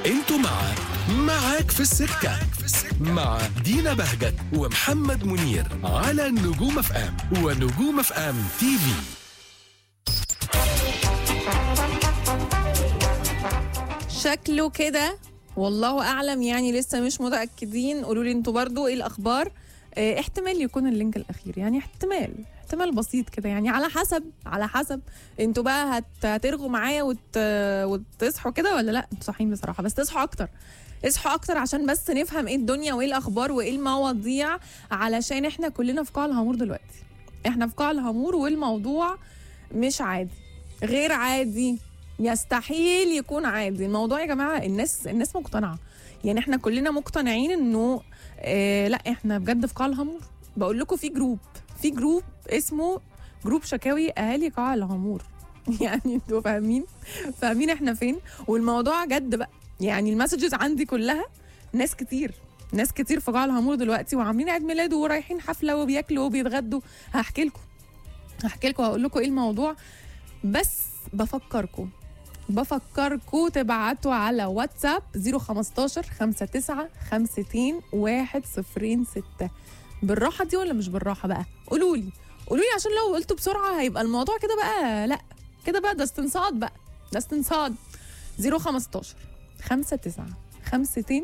انتوا مع معاك في السكة مع دينا بهجت ومحمد منير على نجوم اف ام ونجوم اف ام تي في شكله كده والله اعلم يعني لسه مش متاكدين قولوا لي انتوا برضو ايه الاخبار اه احتمال يكون اللينك الاخير يعني احتمال احتمال بسيط كده يعني على حسب على حسب انتوا بقى هت... هترغوا معايا وت... وتصحوا كده ولا لا انتوا صاحيين بصراحه بس تصحوا اكتر اصحوا اكتر عشان بس نفهم ايه الدنيا وايه الاخبار وايه المواضيع علشان احنا كلنا في قاع الهامور دلوقتي احنا في قاع الهامور والموضوع مش عادي غير عادي يستحيل يكون عادي الموضوع يا جماعه الناس الناس مقتنعه يعني احنا كلنا مقتنعين انه اه لا احنا بجد في قاع الهامور بقول لكم في جروب في جروب اسمه جروب شكاوي اهالي قاع الهامور يعني انتوا فاهمين فاهمين احنا فين والموضوع جد بقى يعني المسجز عندي كلها ناس كتير ناس كتير في قاع الهامور دلوقتي وعاملين عيد ميلاد ورايحين حفله وبياكلوا وبيتغدوا هحكي لكم هحكي لكم هقول لكم ايه الموضوع بس بفكركم بفكركم تبعتوا على واتساب 015 59 52 106 بالراحه دي ولا مش بالراحه بقى قولوا لي قولوا لي عشان لو قلتوا بسرعه هيبقى الموضوع كده بقى لا كده بقى ده استنصاد بقى ده استنصاد 015 59 52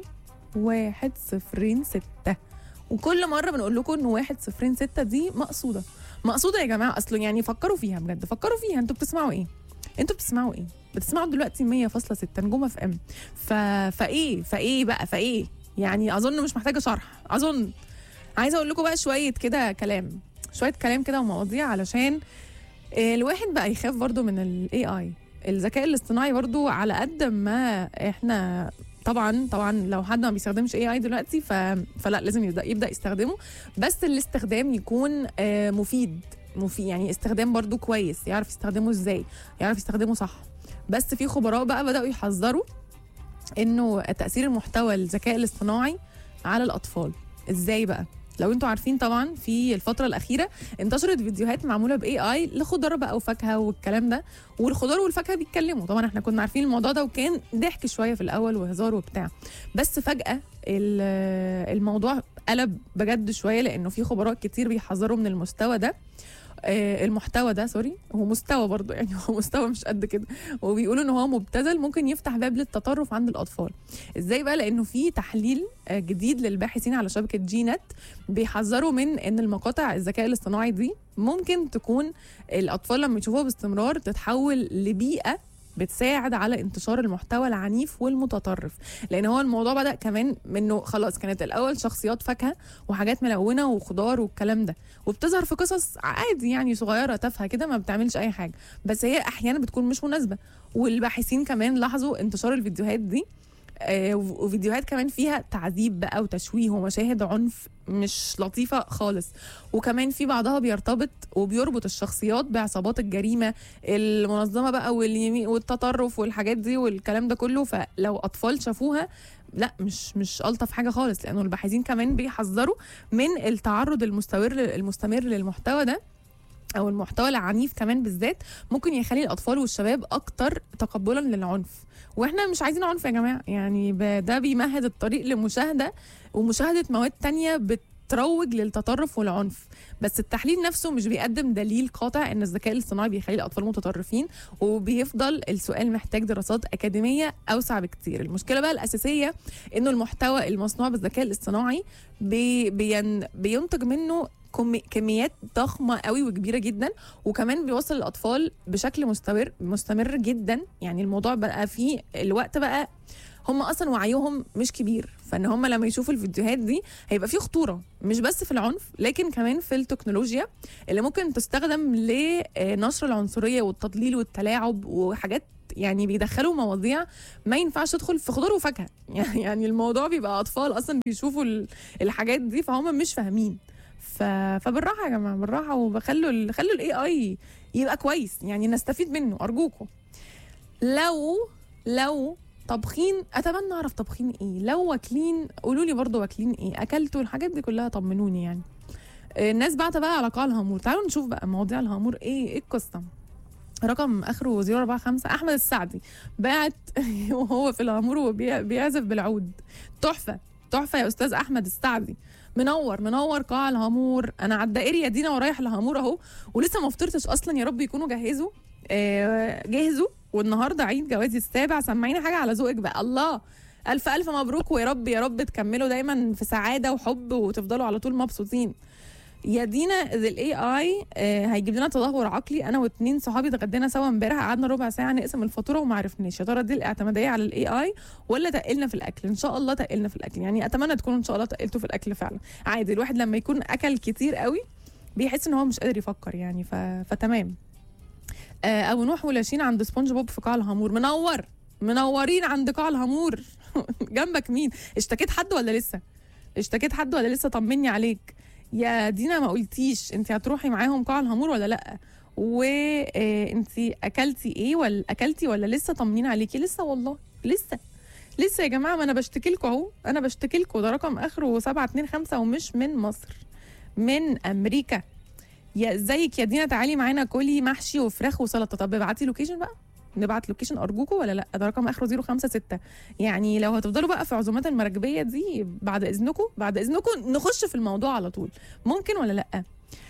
106 وكل مره بنقول لكم ان 106 دي مقصوده مقصوده يا جماعه اصلا يعني فكروا فيها بجد فكروا فيها انتوا بتسمعوا ايه انتوا بتسمعوا ايه بتسمعوا دلوقتي 100.6 نجوم اف ام ف... فايه فايه بقى فايه يعني اظن مش محتاجه شرح اظن عايزه اقول لكم بقى شويه كده كلام شويه كلام كده ومواضيع علشان الواحد بقى يخاف برضو من الاي اي الذكاء الاصطناعي برضو على قد ما احنا طبعا طبعا لو حد ما بيستخدمش اي اي دلوقتي ف... فلا لازم يبدا يبدا يستخدمه بس الاستخدام يكون مفيد مفيد يعني استخدام برضو كويس يعرف يستخدمه ازاي يعرف يستخدمه صح بس في خبراء بقى بداوا يحذروا انه تاثير المحتوى الذكاء الاصطناعي على الاطفال ازاي بقى لو انتوا عارفين طبعا في الفتره الاخيره انتشرت فيديوهات معموله باي اي لخضار بقى وفاكهه والكلام ده والخضار والفاكهه بيتكلموا طبعا احنا كنا عارفين الموضوع ده وكان ضحك شويه في الاول وهزار وبتاع بس فجاه الموضوع قلب بجد شويه لانه في خبراء كتير بيحذروا من المستوى ده المحتوى ده سوري هو مستوى برضه يعني هو مستوى مش قد كده وبيقولوا ان هو مبتذل ممكن يفتح باب للتطرف عند الاطفال ازاي بقى لانه في تحليل جديد للباحثين على شبكه جينت بيحذروا من ان المقاطع الذكاء الاصطناعي دي ممكن تكون الاطفال لما يشوفوها باستمرار تتحول لبيئه بتساعد على انتشار المحتوى العنيف والمتطرف لان هو الموضوع بدا كمان منه خلاص كانت الاول شخصيات فاكهه وحاجات ملونه وخضار والكلام ده وبتظهر في قصص عادي يعني صغيره تافهه كده ما بتعملش اي حاجه بس هي احيانا بتكون مش مناسبه والباحثين كمان لاحظوا انتشار الفيديوهات دي آه وفيديوهات كمان فيها تعذيب بقى وتشويه ومشاهد عنف مش لطيفة خالص وكمان في بعضها بيرتبط وبيربط الشخصيات بعصابات الجريمة المنظمة بقى واليمين والتطرف والحاجات دي والكلام ده كله فلو أطفال شافوها لا مش مش الطف حاجه خالص لانه الباحثين كمان بيحذروا من التعرض المستمر المستمر للمحتوى ده او المحتوى العنيف كمان بالذات ممكن يخلي الاطفال والشباب اكتر تقبلا للعنف واحنا مش عايزين عنف يا جماعه يعني ده بيمهد الطريق لمشاهده ومشاهده مواد تانية بتروج للتطرف والعنف بس التحليل نفسه مش بيقدم دليل قاطع ان الذكاء الاصطناعي بيخلي الاطفال متطرفين وبيفضل السؤال محتاج دراسات اكاديميه اوسع بكتير المشكله بقى الاساسيه انه المحتوى المصنوع بالذكاء الاصطناعي بي بين بينتج منه كميات ضخمه قوي وكبيره جدا وكمان بيوصل للاطفال بشكل مستمر مستمر جدا يعني الموضوع بقى فيه الوقت بقى هم اصلا وعيهم مش كبير فان هم لما يشوفوا الفيديوهات دي هيبقى في خطوره مش بس في العنف لكن كمان في التكنولوجيا اللي ممكن تستخدم لنشر العنصريه والتضليل والتلاعب وحاجات يعني بيدخلوا مواضيع ما ينفعش تدخل في خضار وفاكهه يعني الموضوع بيبقى اطفال اصلا بيشوفوا الحاجات دي فهم مش فاهمين ف... فبالراحه يا جماعه بالراحه وبخلوا ال... خلوا الاي اي يبقى كويس يعني نستفيد منه ارجوكم لو لو طبخين اتمنى اعرف طبخين ايه لو واكلين قولوا لي برضه واكلين ايه اكلتوا الحاجات دي كلها طمنوني يعني الناس بعت بقى على قاع الهامور تعالوا نشوف بقى مواضيع الهامور ايه ايه القصه رقم اخره 045 احمد السعدي بعت وهو في العمور وبيعزف بالعود تحفه تحفه يا استاذ احمد السعدي منور منور قاع الهامور انا على الدائري يا دينا ورايح الهامور اهو ولسه ما فطرتش اصلا يا رب يكونوا جهزوا آه جهزوا والنهارده عيد جوازي السابع سمعيني حاجه على ذوقك بقى الله الف الف مبروك ويا رب يا رب تكملوا دايما في سعاده وحب وتفضلوا على طول مبسوطين يا دينا الاي اي هيجيب لنا تدهور عقلي انا واتنين صحابي اتغدينا سوا امبارح قعدنا ربع ساعه نقسم الفاتوره وما عرفناش يا ترى دي الاعتماديه على الاي اي ولا تقلنا في الاكل ان شاء الله تقلنا في الاكل يعني اتمنى تكونوا ان شاء الله تقلتوا في الاكل فعلا عادي الواحد لما يكون اكل كتير قوي بيحس ان هو مش قادر يفكر يعني ف... فتمام آه، ابو نوح ولاشين عند سبونج بوب في قاع الهامور منور منورين عند قاع الهامور جنبك مين اشتكيت حد ولا لسه اشتكيت حد ولا لسه طمني عليك يا دينا ما قلتيش انت هتروحي معاهم قاع الهامور ولا لا وانت اكلتي ايه ولا اكلتي ولا لسه طمنين عليكي لسه والله لسه لسه يا جماعه ما انا بشتكي لكم اهو انا بشتكي لكم ده رقم اخره 725 ومش من مصر من امريكا يا ازيك يا دينا تعالي معانا كلي محشي وفراخ وسلطه طب ابعتي لوكيشن بقى نبعت لوكيشن ارجوكم ولا لا ده رقم اخره 056 يعني لو هتفضلوا بقى في عزومات المراكبيه دي بعد اذنكم بعد اذنكم نخش في الموضوع على طول ممكن ولا لا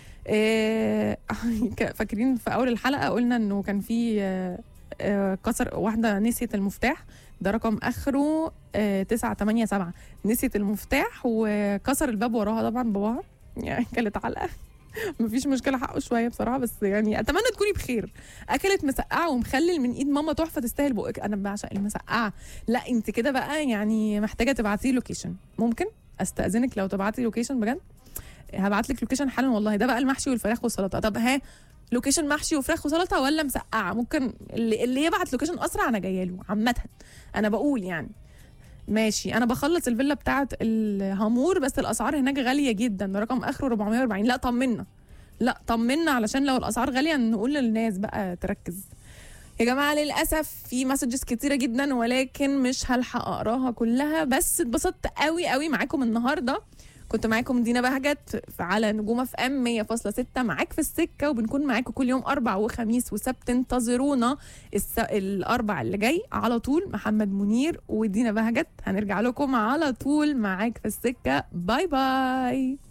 إيه فاكرين في اول الحلقه قلنا انه كان في آه، آه، كسر واحده نسيت المفتاح ده رقم اخره آه، 987 نسيت المفتاح وكسر الباب وراها طبعا باباها يعني كانت علقه مفيش مشكله حقه شويه بصراحه بس يعني اتمنى تكوني بخير اكلت مسقعه ومخلل من ايد ماما تحفه تستاهل بقك انا بعشق المسقعه لا انت كده بقى يعني محتاجه تبعتي لوكيشن ممكن استاذنك لو تبعتي لوكيشن بجد هبعت لك لوكيشن حالا والله ده بقى المحشي والفراخ والسلطه طب ها لوكيشن محشي وفراخ وسلطه ولا مسقعه ممكن اللي, اللي يبعت لوكيشن اسرع انا جايه له عامه انا بقول يعني ماشي انا بخلص الفيلا بتاعه الهامور بس الاسعار هناك غاليه جدا ده رقم اخره 440 لا طمنا لا طمنا علشان لو الاسعار غاليه نقول للناس بقى تركز يا جماعه للاسف في مسجز كتيره جدا ولكن مش هلحق اقراها كلها بس اتبسطت قوي قوي معاكم النهارده كنت معاكم دينا بهجت على نجوم اف ام 100.6 معاك في السكه وبنكون معاكم كل يوم اربع وخميس وسبت انتظرونا الس... الاربع اللي جاي على طول محمد منير ودينا بهجت هنرجع لكم على طول معاك في السكه باي باي